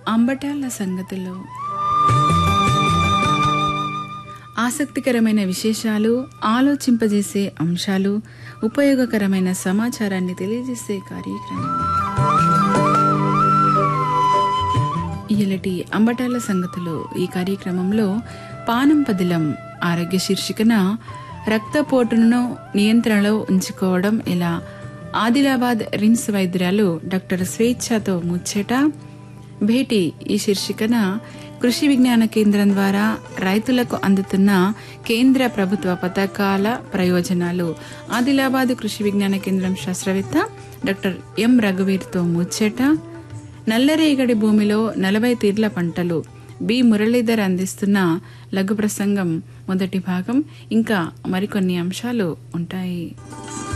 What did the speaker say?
అంబటాల సంగతులు ఆసక్తికరమైన విశేషాలు ఆలోచింపజేసే అంశాలు ఉపయోగకరమైన సమాచారాన్ని తెలియజేసే కార్యక్రమం ఇయలటి అంబటాల సంగతులు ఈ కార్యక్రమంలో పానం పదిలం ఆరోగ్య శీర్షికన రక్తపోటును నియంత్రణలో ఉంచుకోవడం ఎలా ఆదిలాబాద్ రిమ్స్ వైద్యురాలు డాక్టర్ స్వేచ్ఛతో ముచ్చట భేటీ ఈ శీర్షికన కృషి విజ్ఞాన కేంద్రం ద్వారా రైతులకు అందుతున్న కేంద్ర ప్రభుత్వ పథకాల ప్రయోజనాలు ఆదిలాబాద్ కృషి విజ్ఞాన కేంద్రం శాస్త్రవేత్త డాక్టర్ ఎం రఘువీర్తో ముచ్చట నల్లరేగడి భూమిలో నలభై తీర్ల పంటలు బి మురళీధర్ అందిస్తున్న లఘు ప్రసంగం మొదటి భాగం ఇంకా మరికొన్ని అంశాలు ఉంటాయి